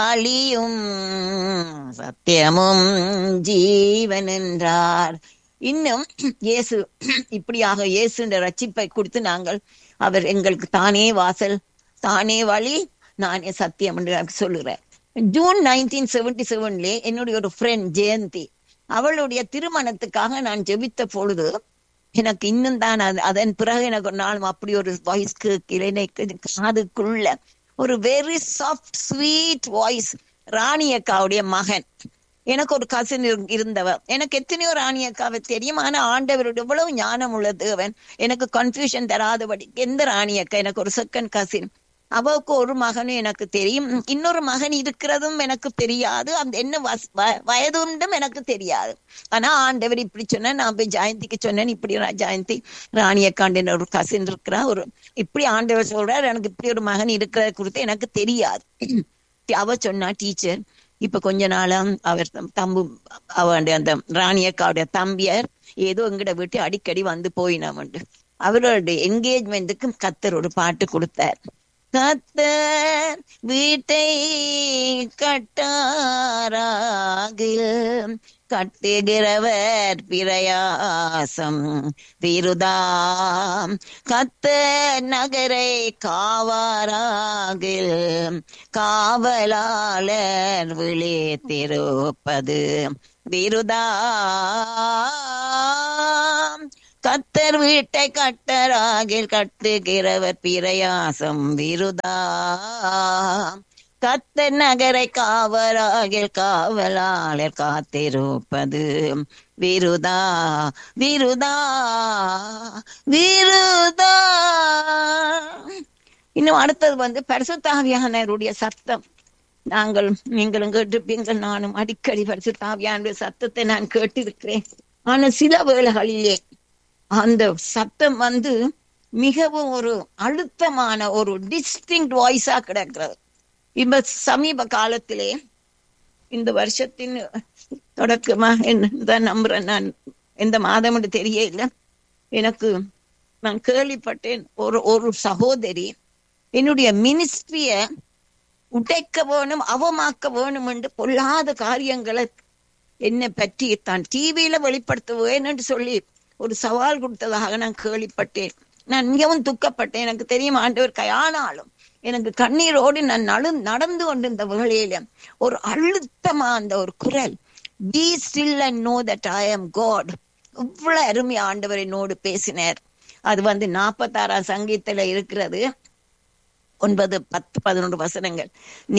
அழியும் சத்தியமும் ஜீவன் என்றார் இன்னும் இயேசு இப்படியாக இயேசுன்ற ரட்சிப்பை கொடுத்து நாங்கள் அவர் எங்களுக்கு தானே வாசல் தானே வழி நானே சத்தியம் என்று சொல்லுகிறேன் ஜூன் நைன்டீன் செவன்டி செவன்ல என்னுடைய ஒரு ஃப்ரெண்ட் ஜெயந்தி அவளுடைய திருமணத்துக்காக நான் ஜெபித்த பொழுது எனக்கு இன்னும் தான் அது அதன் பிறகு எனக்கு ஒரு நாளும் அப்படி ஒரு வாய்ஸ் எனக்கு காதுக்குள்ள ஒரு very soft sweet voice Rani அக்காவுடைய மகன் எனக்கு ஒரு கசின் இருந்தவ எனக்கு எத்தனையோ ராணி அக்காவை தெரியும் ஆனா ஆண்டவருடைய எவ்வளவு ஞானம் உள்ள தேவன் எனக்கு கன்ஃபியூஷன் தராதபடி எந்த ராணி அக்கா எனக்கு ஒரு செகண்ட் கசின் அவளுக்கு ஒரு மகனும் எனக்கு தெரியும் இன்னொரு மகன் இருக்கிறதும் எனக்கு தெரியாது அந்த என்ன வயதுண்டும் எனக்கு தெரியாது ஆனா ஆண்டவர் இப்படி சொன்ன நான் போய் ஜெயந்திக்கு சொன்னேன் இப்படி ஜெயந்தி ராணியக்காண்டின் ஒரு கசின் இருக்கிறா ஒரு இப்படி ஆண்டவர் சொல்றாரு எனக்கு இப்படி ஒரு மகன் இருக்கிறத குறித்து எனக்கு தெரியாது அவ சொன்னா டீச்சர் இப்ப கொஞ்ச நாளா அவர் தம்பு அவருடைய அந்த ராணியக்காவுடைய தம்பியர் ஏதோ எங்கிட்ட விட்டு அடிக்கடி வந்து போயினாமண்டு அவரோட என்கேஜ்மெண்ட்டுக்கு கத்தர் ஒரு பாட்டு கொடுத்தார் கத்தர் வீட்டை கட்டாராகில் கட்டுகிறவர் பிரயாசம் விருதாம் கத்த நகரை காவாராகில் காவலாளர் விழித்திருப்பது விருதாம் கத்தர் வீட்டை கட்டராகில் கட்டுகிறவர் பிரயாசம் விருதா கத்தர் நகரை காவராகில் காவலாளர் காத்திருப்பது விருதா விருதா விருதா இன்னும் அடுத்தது வந்து பரிசுத்தாவியானருடைய சத்தம் நாங்கள் நீங்களும் கேட்டிருப்பீங்கள் நானும் அடிக்கடி பரிசுத்தாவியான சத்தத்தை நான் கேட்டிருக்கிறேன் ஆனா சில வேளைகளிலே அந்த சத்தம் வந்து மிகவும் ஒரு அழுத்தமான ஒரு டிஸ்டிங் வாய்ஸா கிடக்கிறது இப்ப சமீப காலத்திலே இந்த வருஷத்தின் தொடக்கமா என்னதான் நம்புறேன் நான் எந்த மாதம் தெரியல எனக்கு நான் கேள்விப்பட்டேன் ஒரு ஒரு சகோதரி என்னுடைய மினிஸ்ட்ரிய உடைக்க வேணும் அவமாக்க வேணும் என்று பொல்லாத காரியங்களை என்னை பற்றி தான் டிவியில வெளிப்படுத்துவேன் என்று சொல்லி ஒரு சவால் கொடுத்ததாக நான் கேள்விப்பட்டேன் நான் மிகவும் துக்கப்பட்டேன் எனக்கு தெரியும் ஆண்டவர் கையானாலும் எனக்கு கண்ணீரோடு நான் நடு நடந்து கொண்டிருந்த வேளையில ஒரு அழுத்தமா அந்த ஒரு குரல் be still and know that I am God இவ்வளவு அருமை ஆண்டவர் என்னோடு பேசினார் அது வந்து நாற்பத்தாறாம் சங்கீத்துல இருக்கிறது ஒன்பது பத்து பதினொன்று வசனங்கள் நீ